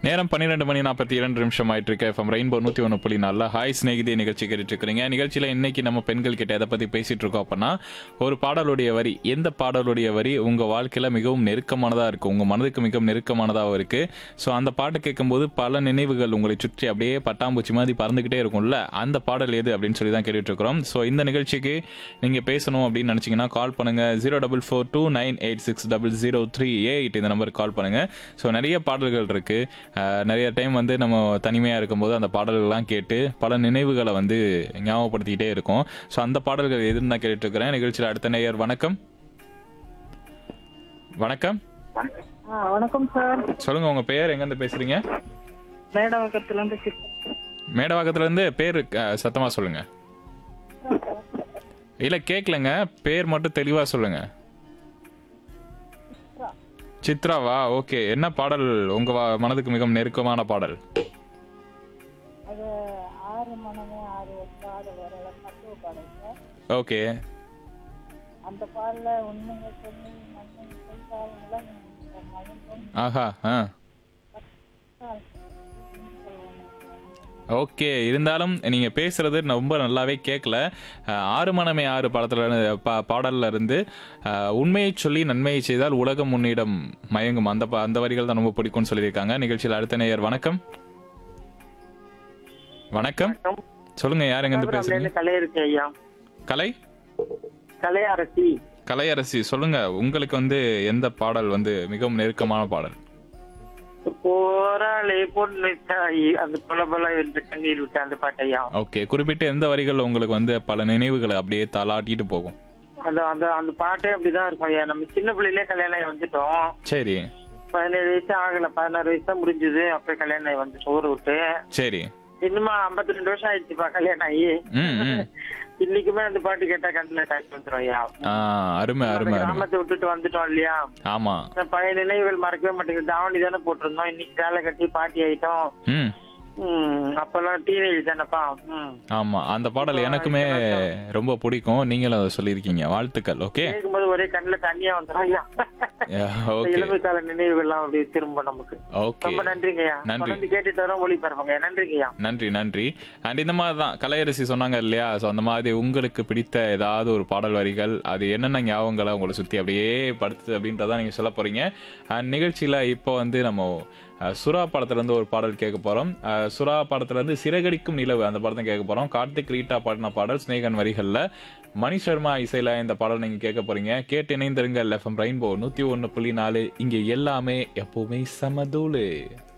நேரம் பன்னிரெண்டு மணி நாற்பத்தி இரண்டு நிமிஷம் ஆயிட்டு இருக்கு எஃப்எம் ரெயின்போ நூற்றி ஒன்று புள்ளி நாலில் ஹாய் ஸ்நேகிதே நிகழ்ச்சி கேட்டுட்டு இருக்கிறீங்க நிகழ்ச்சியில் இன்னைக்கு நம்ம பெண்கள் கிட்ட எதை பற்றி பேசிட்டு இருக்கோம் அப்படின்னா ஒரு பாடலுடைய வரி எந்த பாடலுடைய வரி உங்கள் வாழ்க்கையில் மிகவும் நெருக்கமானதாக இருக்கும் உங்கள் மனதுக்கு மிகவும் நெருக்கமானதாக இருக்கு ஸோ அந்த பாட்டு கேட்கும்போது பல நினைவுகள் உங்களை சுற்றி அப்படியே பட்டாம்பூச்சி மாதிரி பறந்துக்கிட்டே இருக்கும்ல அந்த பாடல் எது அப்படின்னு சொல்லி தான் கேட்டுட்டு இருக்கிறோம் ஸோ இந்த நிகழ்ச்சிக்கு நீங்கள் பேசணும் அப்படின்னு நினச்சிங்கன்னா கால் பண்ணுங்க zero double four two nine eight six double zero three eight இந்த நம்பருக்கு கால் பண்ணுங்க ஸோ நிறைய பாடல்கள் இருக்கு அஹ், நிறைய டைம் வந்து நம்ம தனிமையாக இருக்கும்போது அந்த பாடல்கள்லாம் கேட்டு பல நினைவுகளை வந்து ஞாபகப்படுத்திக்கிட்டே இருக்கும் ஸோ அந்த பாடல்கள் எதுன்னு நான் கேட்டுட்டு இருக்கிறேன் நிகழ்ச்சியில் அடுத்த நேயர் வணக்கம் வணக்கம் ஆ வணக்கம் சார் சொல்லுங்க உங்க பேர் எங்கேருந்து பேசுறீங்க மேடவாக்கத்துல இருந்து சித்- மேடவாக்கத்துல இருந்து பேர் அஹ், சத்தமா சொல்லுங்க இல்ல கேட்கலங்க பேர் மட்டும் தெளிவா சொல்லுங்க சித்ராவா ஓகே என்ன பாடல் உங்க வா- மனதுக்கு மிகவும் நெருக்கமான பாடல் அது ஆறு மணமே ஆறு ஒட்டாத வரல மருத்துவ பாடல் சார் ஓகே அந்த பாடல உண்மையை சொல்லி நன்மை செய்தாலும் மகன் ஆஹா ஆ ஓகே இருந்தாலும் நீங்க பேசுறது நான் ரொம்ப நல்லாவே கேட்கல அஹ், ஆறு மனமே ஆறு படத்துல இருந்து- பா- பாடல்ல இருந்து அஹ், உண்மையை சொல்லி நன்மையை செய்தால் உலகம் முன்னிடம் மயங்கும் அந்த பா- அந்த வரிகள் தான் ரொம்ப பிடிக்கும்னு சொல்லியிருக்காங்க நிகழ்ச்சியில் அடுத்த நேயர் வணக்கம் வணக்கம் சொல்லுங்க யார் எங்க இருந்து பேசுறீங்க கலை இருக்கு ஐயா கலை கலை அரசி கலையரசி சொல்லுங்க உங்களுக்கு வந்து எந்த பாடல் வந்து மிகவும் நெருக்கமான பாடல் போராளி பொண்ணு தாயி அந்த பல பல என்று கண்ணீர் விட்டு அந்த பாட்டு ஐயா ஓகே குறிப்பிட்ட எந்த வரிகள் உங்களுக்கு வந்து பல நினைவுகளை அப்படியே தலாட்டிட்டு போகும் அந்த அந்த அந்த பாட்டே அப்படிதான் இருக்கும் ஐயா நம்ம சின்ன பிள்ளையிலே கல்யாணம் ஆகி வந்துட்டோம் சரி பதினேழு வயசு ஆகல பதினாறு வயசு தான் முடிஞ்சது அப்ப கல்யாணம் ஆகி வந்து ஊரை விட்டு சரி இன்னுமா ஐம்பத்தி ரெண்டு வருஷம் ஆயிடுச்சுப்பா கல்யாணம் ஆகி ம் ம் இன்னைக்குமே அந்த பாட்டு கேட்டா கண்ணுல காய்ச்சி வந்துரும் ஐயா ஆ அருமை அந்த அருமை அருமை கிராமத்தை விட்டுட்டு வந்துட்டோம் இல்லையா ஆமா இந்த பழைய நினைவுகள் மறக்கவே மாட்டேங்குது தாவணி தானே போட்டிருந்தோம் இன்னைக்கு சேலை கட்டி பாட்டி ஆயிட்டோம் ம் ம், அப்பெல்லாம் டீனேஜ் தானப்பா ம். ஆமா அந்த பாடல் எனக்குமே ரொம்ப பிடிக்கும் நீங்களும் அதை சொல்லியிருக்கீங்க வாழ்த்துக்கள் ஓகே கேட்கும்போது ஒரே கண்ணுல தண்ணியா வந்துடும் ஐயா ஓகே இளமை கால நினைவுகள்லாம் அப்படியே திரும்ப நமக்கு ஓகே ரொம்ப நன்றிங்கய்யா நன்றி. தொடர்ந்து கேட்டுட்டு வரோம் ஒளி பரப்புங்க நன்றிங்கய்யா நன்றி நன்றி அண்ட் இந்த மாதிரி தான் கலையரசி சொன்னாங்க இல்லையா ஸோ அந்த மாதிரி உங்களுக்கு பிடித்த ஏதாவது ஒரு பாடல் வரிகள் அது என்னென்ன ஞாபகங்களை உங்களை சுற்றி அப்படியே படுத்துது அப்படின்றத நீங்கள் சொல்ல போகிறீங்க அண்ட் நிகழ்ச்சியில் இப்போ வந்து நம்ம அஹ், சுறா படத்துலேருந்து ஒரு பாடல் கேட்க போகிறோம் சுறா படத்துலேருந்து சிறகடிக்கும் நிலவு அந்த படத்தை கேட்க போகிறோம் கார்த்திக் ரீட்டா பாடின பாடல் ஸ்னேகன் வரிகளில் மணி சர்மா இசையில் இந்த பாடல் நீங்கள் கேட்க போகிறீங்க கேட்டு இணைந்திருங்க எஃப்எம் ரெயின்போ நூற்றி ஒன்று புள்ளி நாலு இங்கே எல்லாமே எப்போவுமே சமதூளு